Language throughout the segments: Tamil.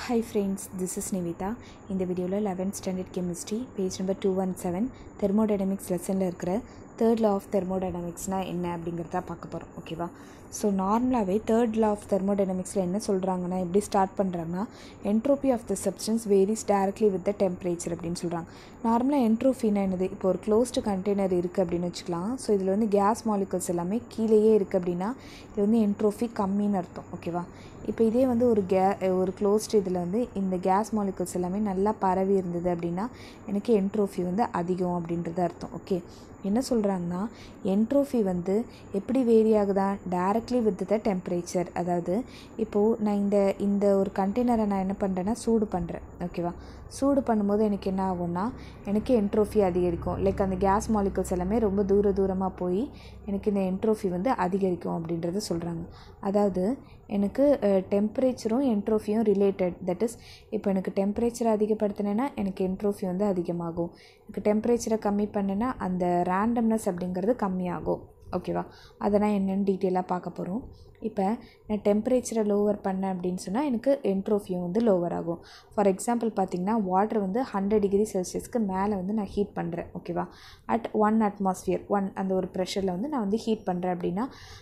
hi friends this is Nivitha இந்த வீடியோவில் eleventh standard chemistry page number two one seven thermodynamics லெசனில் இருக்கிற தேர்ட் லா ஆஃப் தெர்மோடைனமிக்ஸ்னால் என்ன அப்படிங்கிறத பார்க்க போகிறோம் ஓகேவா ஸோ நார்மலாகவே தேர்ட் லா ஆஃப் தெர்மோடைனமிக்ஸில் என்ன சொல்கிறாங்கன்னா எப்படி ஸ்டார்ட் பண்ணுறாங்கன்னா entropy of the substance varies directly with the temperature அப்படின்னு சொல்கிறாங்க நார்மலாக என்ட்ரோஃபின்னா என்னது இப்போ ஒரு க்ளோஸ்டு கண்டெய்னர் இருக்குது அப்படின்னு வச்சுக்கலாம் ஸோ இதில் வந்து கேஸ் மாலிகல்ஸ் எல்லாமே கீழேயே இருக்குது அப்படின்னா இது வந்து என்ட்ரோஃபி கம்மின்னு அர்த்தம் ஓகேவா இப்போ இதே வந்து ஒரு கே ஒரு க்ளோஸ்டு இதில் வந்து இந்த கேஸ் மாலிகல்ஸ் எல்லாமே நல்லா பரவி இருந்தது அப்படின்னா எனக்கு என்ட்ரோஃபி வந்து அதிகம் அப்படின்றது அர்த்தம் ஓகே என்ன சொல்கிறாங்கன்னா என்ட்ரோஃபி வந்து எப்படி வேரி ஆகுதா டேரக்ட்லி வித் த டெம்பரேச்சர் அதாவது இப்போது நான் இந்த இந்த ஒரு கண்டெய்னரை நான் என்ன பண்ணுறேன்னா சூடு பண்ணுறேன் ஓகேவா சூடு பண்ணும்போது எனக்கு என்ன ஆகும்னா எனக்கு என்ட்ரோஃபி அதிகரிக்கும் லைக் அந்த கேஸ் மாலிகல்ஸ் எல்லாமே ரொம்ப தூர தூரமாக போய் எனக்கு இந்த என்ட்ரோஃபி வந்து அதிகரிக்கும் அப்படின்றத சொல்கிறாங்க அதாவது எனக்கு டெம்பரேச்சரும் என்ட்ரோஃபியும் ரிலேட்டட் தட் இஸ் இப்போ எனக்கு டெம்பரேச்சரை அதிகப்படுத்தினேன்னா எனக்கு என்ட்ரோஃபி வந்து அதிகமாகும் எனக்கு டெம்பரேச்சரை கம்மி பண்ணேன்னா அந்த ரேண்டம்னஸ் அப்படிங்கிறது கம்மியாகும் ஓகேவா அதை நான் என்னென்னு டீட்டெயிலாக பார்க்க போகிறோம் இப்போ நான் டெம்பரேச்சரை லோவர் பண்ணேன் அப்படின்னு சொன்னால் எனக்கு என்ட்ரோஃபியும் வந்து லோவர் ஆகும் ஃபார் எக்ஸாம்பிள் பார்த்திங்கன்னா வாட்டர் வந்து ஹண்ட்ரட் டிகிரி செல்சியஸ்க்கு மேலே வந்து நான் ஹீட் பண்ணுறேன் ஓகேவா அட் ஒன் அட்மாஸ்ஃபியர் ஒன் அந்த ஒரு ப்ரெஷரில் வந்து நான் வந்து ஹீட் பண்ணுறேன் அப்படின்னா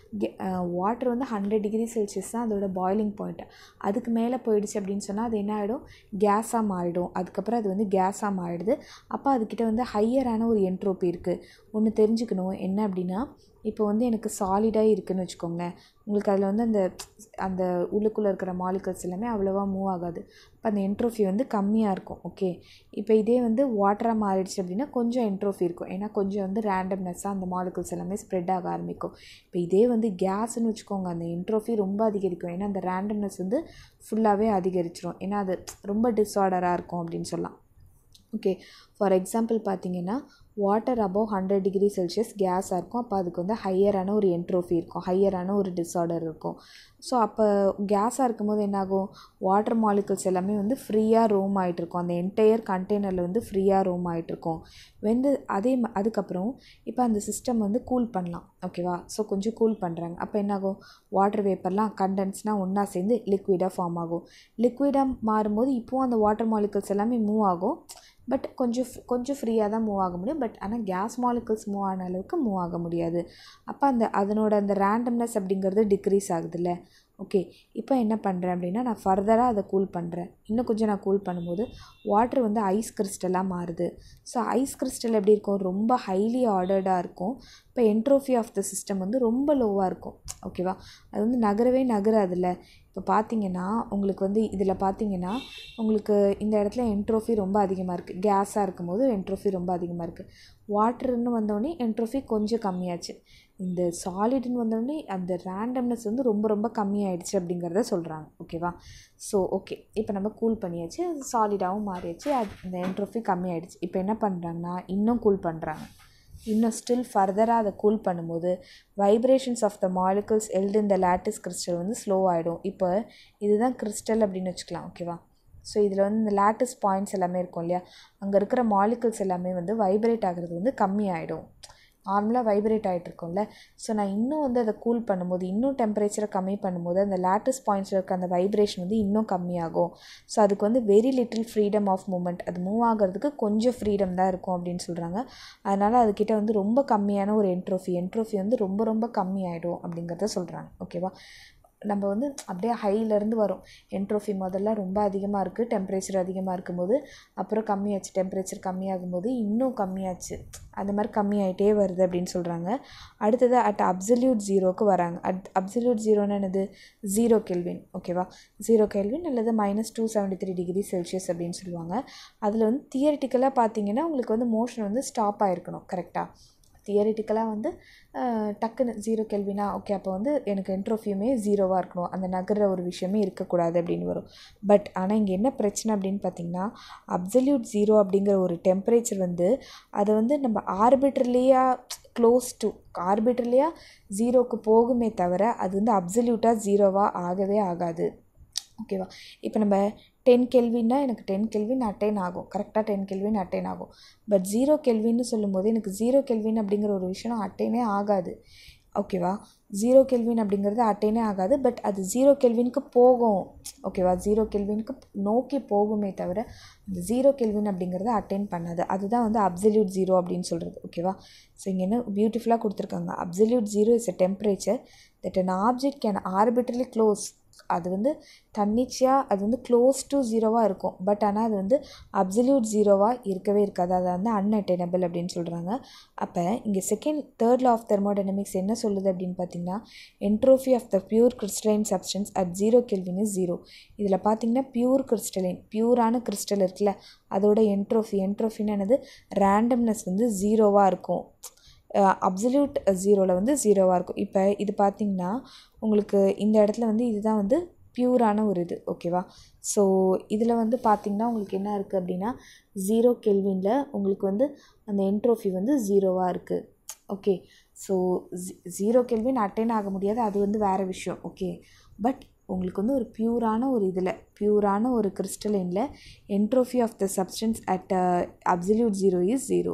வாட்டர் வந்து ஹண்ட்ரட் டிகிரி செல்சியஸ் தான் அதோட பாய்லிங் பாயிண்ட் அதுக்கு மேலே போயிடுச்சு அப்படின்னு சொன்னால் அது என்ன ஆகிடும் கேஸாக மாறிடும் அதுக்கப்புறம் அது வந்து கேஸாக மாறிடுது அப்போ அதுக்கிட்ட வந்து ஹையரான ஒரு என்ட்ரோப்பி இருக்குது ஒன்று தெரிஞ்சுக்கணும் என்ன அப்படின்னா இப்போ வந்து எனக்கு சாலிடாக இருக்குதுன்னு வச்சுக்கோங்களேன் உங்களுக்கு அதில் வந்து அந்த அந்த உள்ளுக்குள்ளே இருக்கிற மாலிகல்ஸ் எல்லாமே அவ்வளோவா மூவ் ஆகாது இப்போ அந்த என்ட்ரோஃபி வந்து கம்மியாக இருக்கும் ஓகே இப்போ இதே வந்து வாட்டராக மாறிடுச்சு அப்படின்னா கொஞ்சம் என்ட்ரோஃபி இருக்கும் ஏன்னா கொஞ்சம் வந்து ரேண்டம்னஸ்ஸாக அந்த மாலிகல்ஸ் எல்லாமே ஸ்ப்ரெட் ஆக ஆரம்பிக்கும் இப்போ இதே வந்து கேஸ்ன்னு வச்சுக்கோங்க அந்த என்ட்ரோஃபி ரொம்ப அதிகரிக்கும் ஏன்னா அந்த ரேண்டம்னஸ் வந்து ஃபுல்லாகவே அதிகரிச்சிரும் ஏன்னா அது ரொம்ப டிஸார்டராக இருக்கும் அப்படின்னு சொல்லலாம் ஓகே ஃபார் எக்ஸாம்பிள் பார்த்தீங்கன்னா water above hundred degree Celsius கேஸாக இருக்கும் அப்போ அதுக்கு வந்து ஹையரான ஒரு என்ட்ரோஃபி இருக்கும் ஹையரான ஒரு டிஸார்டர் இருக்கும் ஸோ அப்போ கேஸாக இருக்கும்போது என்னாகும் வாட்டர் மாலிகல்ஸ் எல்லாமே வந்து ஃப்ரீயாக ரோம் ஆகிட்ருக்கும் அந்த என்டையர் கண்டெய்னரில் வந்து ஃப்ரீயாக ரோம் ஆகிட்ருக்கும் வெந்து அதே அதுக்கப்புறம் இப்போ அந்த சிஸ்டம் வந்து கூல் பண்ணலாம் ஓகேவா ஸோ கொஞ்சம் கூல் பண்ணுறாங்க அப்போ என்னாகும் வாட்டர் வேப்பர்லாம் கண்டென்ஸ்னால் ஒன்றா சேர்ந்து லிக்விடாக ஃபார்ம் ஆகும் லிக்விடாக மாறும்போது இப்போவும் அந்த வாட்டர் மாலிகல்ஸ் எல்லாமே மூவ் ஆகும் பட் கொஞ்சம் கொஞ்சம் ஃப்ரீயாக தான் மூவ் ஆக முடியும் பட் ஆனால் கேஸ் மாலிகல்ஸ் மூவ் ஆன அளவுக்கு மூவ் ஆக முடியாது அப்போ அந்த அதனோட அந்த ரேண்டம்னஸ் அப்படிங்கிறது டிக்ரீஸ் ஆகுதுல்ல ஓகே இப்போ என்ன பண்ணுறேன் அப்படின்னா நான் ஃபர்தராக அதை கூல் பண்ணுறேன் இன்னும் கொஞ்சம் நான் கூல் பண்ணும்போது வாட்டர் வந்து ஐஸ் கிறிஸ்டலாக மாறுது ஸோ ஐஸ் கிறிஸ்டல் எப்படி இருக்கும் ரொம்ப ஹைலி ஆர்டர்டாக இருக்கும் இப்போ என்ட்ரோஃபி ஆஃப் த சிஸ்டம் வந்து ரொம்ப லோவாக இருக்கும் ஓகேவா அது வந்து நகரவே நகராதுல்ல இப்போ பார்த்தீங்கன்னா உங்களுக்கு வந்து இதில் பார்த்தீங்கன்னா உங்களுக்கு இந்த இடத்துல என்ட்ரோஃபி ரொம்ப அதிகமாக இருக்குது கேஸாக இருக்கும்போது என்ட்ரோஃபி ரொம்ப அதிகமாக இருக்குது வாட்டர்னு வந்தோடனே என்ட்ரோஃபி கொஞ்சம் கம்மியாச்சு இந்த சாலிடுன்னு வந்தோடனே அந்த ரேண்டம்னஸ் வந்து ரொம்ப ரொம்ப கம்மியாயிடுச்சு அப்படிங்கிறத சொல்கிறாங்க ஓகேவா ஸோ ஓகே இப்போ நம்ம கூல் பண்ணியாச்சு அது சாலிடாகவும் மாறியாச்சு அது இந்த என்ட்ரோஃபி கம்மியாயிடுச்சு இப்போ என்ன பண்ணுறாங்கன்னா இன்னும் கூல் பண்ணுறாங்க இன்னும் ஸ்டில் ஃபர்தராக அதை கூல் பண்ணும்போது வைப்ரேஷன்ஸ் ஆஃப் த மாலிகல்ஸ் எல்டு இந்த லேட்டிஸ் கிறிஸ்டல் வந்து ஸ்லோ ஆகிடும் இப்போ இதுதான் கிறிஸ்டல் அப்படின்னு வச்சுக்கலாம் ஓகேவா ஸோ இதில் வந்து இந்த லேட்டஸ் பாயிண்ட்ஸ் எல்லாமே இருக்கும் இல்லையா அங்கே இருக்கிற மாலிகல்ஸ் எல்லாமே வந்து வைப்ரேட் ஆகிறது வந்து கம்மி ஆகிடும் நார்மலாக வைப்ரேட் ஆகிட்டு இருக்கோம்ல ஸோ நான் இன்னும் வந்து அதை கூல் பண்ணும்போது இன்னும் டெம்பரேச்சரை கம்மி பண்ணும்போது அந்த லேட்டஸ்ட் பாயிண்ட்ஸில் இருக்க அந்த வைப்ரேஷன் வந்து இன்னும் கம்மியாகும் ஸோ அதுக்கு வந்து very little freedom of movement அது மூவ் ஆகிறதுக்கு கொஞ்சம் ஃப்ரீடம் தான் இருக்கும் அப்படின்னு சொல்கிறாங்க அதனால் அதுக்கிட்ட வந்து ரொம்ப கம்மியான ஒரு என்ட்ரோஃபி என்ட்ரோஃபி வந்து ரொம்ப ரொம்ப கம்மி ஆகிடும் அப்படிங்கிறத சொல்கிறாங்க ஓகேவா நம்ம வந்து அப்படியே ஹையிலேருந்து வரும் என்ட்ரோஃபி முதல்ல ரொம்ப அதிகமாக இருக்குது டெம்பரேச்சர் அதிகமாக இருக்கும்போது அப்புறம் கம்மியாச்சு டெம்பரேச்சர் கம்மியாகும்போது இன்னும் கம்மியாச்சு அந்த மாதிரி கம்மியாயிட்டே வருது அப்படின்னு சொல்கிறாங்க அடுத்தது அட் அப்சல்யூட் ஜீரோக்கு வராங்க அட் அப்சல்யூட் ஜீரோன்னு என்னது ஜீரோ கெல்வின் ஓகேவா ஜீரோ கெல்வின் அல்லது minus two seventy three degree Celsius அப்படின்னு சொல்லுவாங்க அதில் வந்து தியரிட்டிக்கலாக பார்த்தீங்கன்னா உங்களுக்கு வந்து மோஷன் வந்து ஸ்டாப் ஆகிருக்கணும் கரெக்டாக தியரிட்டிக்கலாக வந்து டக்குன்னு ஜீரோ கெல்வினா ஓகே அப்போ வந்து எனக்கு என்ட்ரோஃபியுமே ஜீரோவாக இருக்கணும் அந்த நகர்ற ஒரு விஷயமே இருக்கக்கூடாது அப்படின்னு வரும் பட் ஆனால் இங்கே என்ன பிரச்சனை அப்படின்னு பார்த்தீங்கன்னா அப்சல்யூட் ஜீரோ அப்படிங்கிற ஒரு டெம்பரேச்சர் வந்து அதை வந்து நம்ம ஆர்பிட்ரலியாக க்ளோஸ் டு ஆர்பிட்ரலியாக ஜீரோக்கு போகுமே தவிர அது வந்து அப்சல்யூட்டாக ஜீரோவாக ஆகவே ஆகாது ஓகேவா இப்போ நம்ம டென் கெல்வின்னா எனக்கு டென் கெல்வின் அட்டைன் ஆகும் கரெக்டாக டென் கெல்வின் அட்டைன் ஆகும் பட் ஜீரோ கெல்வின்னு சொல்லும்போது எனக்கு ஜீரோ கெல்வின் அப்படிங்கிற ஒரு விஷயம் அட்டைனே ஆகாது ஓகேவா ஜீரோ கெல்வின் அப்படிங்கிறது அட்டைனே ஆகாது பட் அது ஜீரோ கெல்வினுக்கு போகும் ஓகேவா ஜீரோ கெல்வினுக்கு நோக்கி போகுமே தவிர அந்த ஜீரோ கெல்வின் அப்படிங்கிறத அட்டைன் பண்ணாது அதுதான் வந்து அப்சல்யூட் ஜீரோ அப்படின்னு சொல்கிறது ஓகேவா ஸோ இங்கே என்ன பியூட்டிஃபுல்லாக கொடுத்துருக்காங்க absolute zero is a temperature that an object can arbitrarily close அது வந்து தன்னிச்சையாக அது வந்து க்ளோஸ் டு ஜீரோவாக இருக்கும் பட் ஆனால் அது வந்து அப்சல்யூட் ஜீரோவாக இருக்கவே இருக்காது அதை வந்து அன்அட்டைனபிள் அப்படின்னு சொல்கிறாங்க அப்போ இங்கே second third law of thermodynamics என்ன சொல்லுது அப்படின்னு பார்த்தீங்கன்னா entropy of the pure crystalline substance at zero kelvin is zero இதில் பார்த்தீங்கன்னா பியூர் கிறிஸ்டலைன் பியூரான கிறிஸ்டல் இருக்குல்ல அதோட என்ட்ரோஃபி என்ட்ரோஃபின்னு என்னது ரேண்டம்னஸ் வந்து ஜீரோவாக இருக்கும் அப்சல்யூட் ஜீரோவில் வந்து ஜீரோவாக இருக்கும் இப்போ இது பார்த்திங்கன்னா உங்களுக்கு இந்த இடத்துல வந்து இதுதான் வந்து பியூரான ஒரு இது ஓகேவா ஸோ இதில் வந்து பார்த்திங்கன்னா உங்களுக்கு என்ன இருக்குது அப்படின்னா ஜீரோ கெல்வினில் உங்களுக்கு வந்து அந்த என்ட்ரோஃபி வந்து ஜீரோவாக இருக்குது okay so zero kelvin attain ஆக முடியாது அது வந்து வேறு விஷயம் ஓகே பட் உங்களுக்கு வந்து ஒரு பியூரான ஒரு இதில் பியூரான ஒரு கிறிஸ்டலைனில் entropy of the substance at absolute zero is zero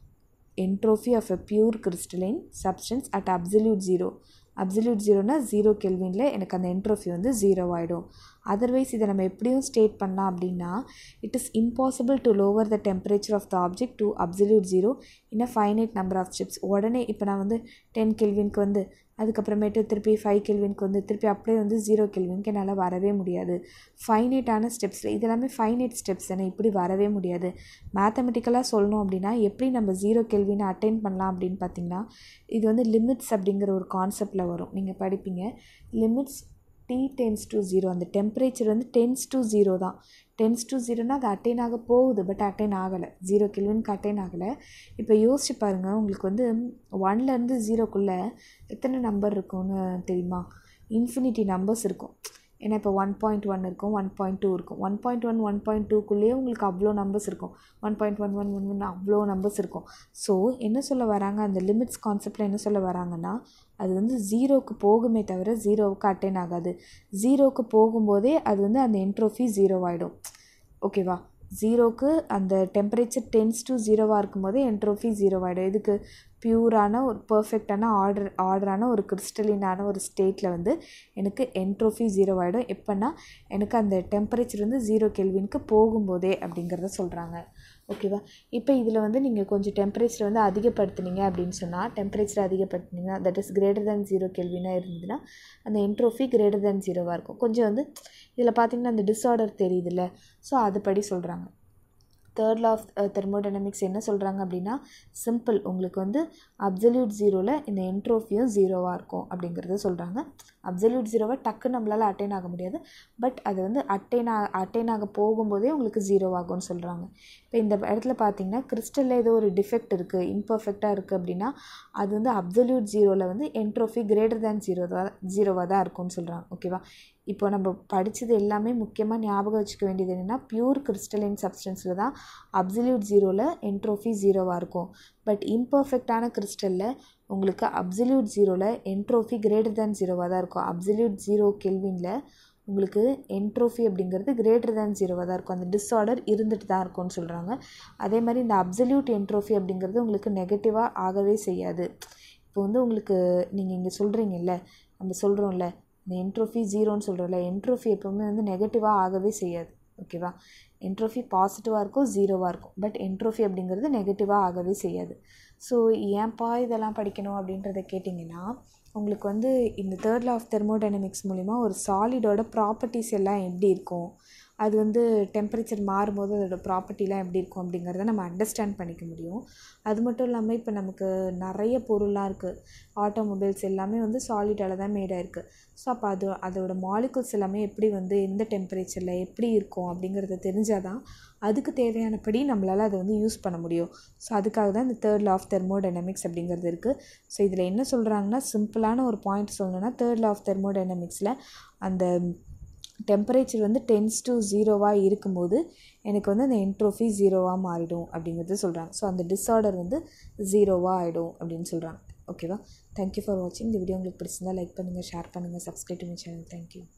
entropy of a pure crystalline substance at absolute zero absolute ஜீரோனா ஜீரோ கெல்வினில் எனக்கு அந்த என்ட்ரோஃபி வந்து ஜீரோ ஆகிடும் அதர்வைஸ் இதை நம்ம எப்படியும் ஸ்டேட் பண்ணலாம் அப்படின்னா it is impossible to lower the temperature of the object to absolute zero in a finite number of steps உடனே இப்போ நான் வந்து டென் கெல்வினுக்கு வந்து அதுக்கப்புறமேட்டு திருப்பி ஃபைவ் கெல்வினுக்கு வந்து திருப்பி அப்படியே வந்து ஜீரோ கெல்வினுக்கு என்னால் வரவே முடியாது ஃபைனைட்டான ஸ்டெப்ஸில் இதெல்லாமே ஃபைனைட் ஸ்டெப்ஸ் தானே இப்படி வரவே முடியாது மேத்தமெட்டிக்கலாக சொல்லணும் அப்படின்னா எப்படி நம்ம ஜீரோ கெல்வினை அட்டைன் பண்ணலாம் அப்படின்னு பார்த்தீங்கன்னா இது வந்து லிமிட்ஸ் அப்படிங்கிற ஒரு கான்செப்டில் வரும் நீங்கள் படிப்பீங்க limits T tends to zero அந்த டெம்பரேச்சர் வந்து டென்ஸ் டு ஜீரோ தான் டென்ஸ் டு ஜீரோனா அது அட்டைன் ஆக போகுது பட் அட்டைன் ஆகலை ஜீரோ கெல்வினுக்கு அட்டைன் ஆகலை இப்போ யோசிச்சு பாருங்கள் உங்களுக்கு வந்து ஒன்லேருந்து ஜீரோக்குள்ளே எத்தனை நம்பர் இருக்கும்னு தெரியுமா இன்ஃபினிட்டி நம்பர்ஸ் இருக்கும் ஏன்னா இப்போ ஒன் பாயிண்ட் ஒன் இருக்கும் ஒன் பாயிண்ட் டூ இருக்கும் one point one one point டூக்குள்ளேயே உங்களுக்கு அவ்வளோ நம்பர்ஸ் இருக்கும் one point one one one one அவ்வளோ நம்பர்ஸ் இருக்கும் ஸோ என்ன சொல்ல வராங்க அந்த லிமிட்ஸ் கான்செப்டில் என்ன சொல்ல வராங்கன்னா அது வந்து ஜீரோக்கு போகுமே தவிர ஜீரோவுக்கு அட்டைன் ஆகாது ஜீரோவுக்கு போகும்போதே அது வந்து அந்த என்ட்ரோஃபி ஜீரோ ஆகிடும் ஓகேவா ஜீரோக்கு அந்த டெம்பரேச்சர் டென்ஸ் டு ஜீரோவாக இருக்கும்போதே என்ட்ரோஃபி ஜீரோ ஆகிடும் இதுக்கு பியூரான ஒரு பர்ஃபெக்டான ஆர்டர் ஆர்டரான ஒரு கிறிஸ்டலினான ஒரு ஸ்டேட்டில் வந்து எனக்கு என்ட்ரோஃபி ஜீரோ ஆகிடும் எப்போன்னா எனக்கு அந்த டெம்பரேச்சர் வந்து ஜீரோ கெல்வினுக்கு போகும்போதே அப்படிங்கிறத சொல்கிறாங்க ஓகேவா இப்போ இதில் வந்து நீங்கள் கொஞ்சம் டெம்பரேச்சர் வந்து அதிகப்படுத்துனீங்க அப்படின்னு சொன்னால் டெம்பரேச்சர் அதிகப்படுத்துனீங்கன்னா that is greater than zero கெல்வினாக இருந்ததுன்னா அந்த என்ட்ரோஃபி கிரேட்டர் தேன் ஜீரோவாக இருக்கும் கொஞ்சம் வந்து இதில் பார்த்தீங்கன்னா அந்த டிஸார்டர் தெரியுதுல்ல ஸோ அதுபடி சொல்கிறாங்க தேர்ட் லா ஆஃப் தெர்மோடைனமிக்ஸ் என்ன சொல்கிறாங்க அப்படின்னா சிம்பிள் உங்களுக்கு வந்து அப்சல்யூட் ஜீரோவில் இந்த என்ட்ரோஃபியும் ஜீரோவாக இருக்கும் அப்படிங்கிறத சொல்கிறாங்க அப்சல்யூட் ஜீரோவை டக்கு நம்மளால் அட்டைன் ஆக முடியாது பட் அது வந்து அட்டைன் ஆ அட்டைன் ஆக போகும்போதே உங்களுக்கு ஜீரோ ஆகும்னு சொல்கிறாங்க இப்போ இந்த இடத்துல பார்த்தீங்கன்னா கிறிஸ்டலில் ஏதோ ஒரு டிஃபெக்ட் இருக்குது இம்பர்ஃபெக்டாக இருக்குது அப்படின்னா அது வந்து அப்சல்யூட் ஜீரோவில் வந்து என்ட்ரோஃபி கிரேட்டர் தேன் ஜீரோ தான் ஜீரோவாக தான் இருக்கும்னு சொல்கிறாங்க ஓகேவா இப்போ நம்ம படித்தது எல்லாமே முக்கியமாக ஞாபகம் வச்சுக்க வேண்டியது என்னென்னா பியூர் கிறிஸ்டலின் சப்ஸ்டன்ஸில் தான் அப்சல்யூட் ஜீரோவில் என்ட்ரோஃபி ஜீரோவாக இருக்கும் பட் இம்பர்ஃபெக்டான கிறிஸ்டலில் உங்களுக்கு அப்சல்யூட் ஜீரோவில் என்ட்ரோஃபி கிரேட்டர் தேன் ஜீரோவாக தான் இருக்கும் அப்சல்யூட் ஜீரோ கெல்வினில் உங்களுக்கு என்ட்ரோஃபி அப்படிங்கிறது கிரேட்டர் தேன் ஜீரோவாக தான் இருக்கும் அந்த டிஸார்டர் இருந்துட்டு தான் இருக்கும்னு சொல்கிறாங்க அதே மாதிரி இந்த அப்சல்யூட் என்ட்ரோஃபி அப்படிங்கிறது உங்களுக்கு நெகட்டிவாக ஆகவே செய்யாது இப்போ வந்து உங்களுக்கு நீங்கள் இங்கே சொல்கிறீங்கல்ல நம்ம சொல்கிறோம்ல இந்த என்ட்ரோஃபி ஜீரோன்னு சொல்கிறோம்ல என்ட்ரோஃபி எப்போவுமே வந்து நெகட்டிவாக ஆகவே செய்யாது ஓகேவா என்ட்ரோஃபி பாசிட்டிவாக இருக்கும் ஜீரோவாக இருக்கும் பட் என்ட்ரோஃபி அப்படிங்கிறது நெகட்டிவாக ஆகவே செய்யாது ஸோ ஏன்ப்பா இதெல்லாம் படிக்கணும் அப்படின்றத கேட்டிங்கன்னா உங்களுக்கு வந்து இந்த தேர்ட் லா ஆஃப் தெர்மோடைனமிக்ஸ் மூலிமா ஒரு சாலிடோட ப்ராப்பர்ட்டிஸ் எல்லாம் எப்படி இருக்கும் அது வந்து டெம்பரேச்சர் மாறும்போது அதோடய ப்ராப்பர்ட்டிலாம் எப்படி இருக்கும் அப்படிங்கிறத நம்ம அண்டர்ஸ்டாண்ட் பண்ணிக்க முடியும் அது மட்டும் இல்லாமல் இப்போ நமக்கு நிறைய பொருள்லாம் இருக்குது ஆட்டோமொபைல்ஸ் எல்லாமே வந்து சாலிடால் தான் மேடாக இருக்குது ஸோ அப்போ அது அதோட மாலிகுல்ஸ் எல்லாமே எப்படி வந்து எந்த டெம்பரேச்சரில் எப்படி இருக்கும் அப்படிங்கிறத தெரிஞ்சால் தான் அதுக்கு தேவையானபடி நம்மளால் அதை வந்து யூஸ் பண்ண முடியும் ஸோ அதுக்காக தான் இந்த தேர்ட் லா ஆஃப் தெர்மோடைனமிக்ஸ் அப்படிங்கிறது இருக்குது ஸோ இதில் என்ன சொல்கிறாங்கன்னா சிம்பிளான ஒரு பாயிண்ட் சொல்லணும்னா தேர்ட் லா ஆஃப் தெர்மோடைனமிக்ஸில் அந்த டெம்பரேச்சர் வந்து டென்ஸ் டு ஜீரோவாக இருக்கும்போது எனக்கு வந்து அந்த என்ட்ரோஃபி ஜீரோவாக மாறிடும் அப்படிங்கிறது சொல்கிறாங்க ஸோ அந்த டிஸார்டர் வந்து ஜீரோவாக ஆகிடும் அப்படின்னு சொல்கிறாங்க ஓகேவா தேங்க்யூ ஃபார் வாட்சிங் இந்த வீடியோ உங்களுக்கு பிடிச்சிருந்தா லைக் பண்ணுங்கள் ஷேர் பண்ணுங்கள் subscribe to my channel thank you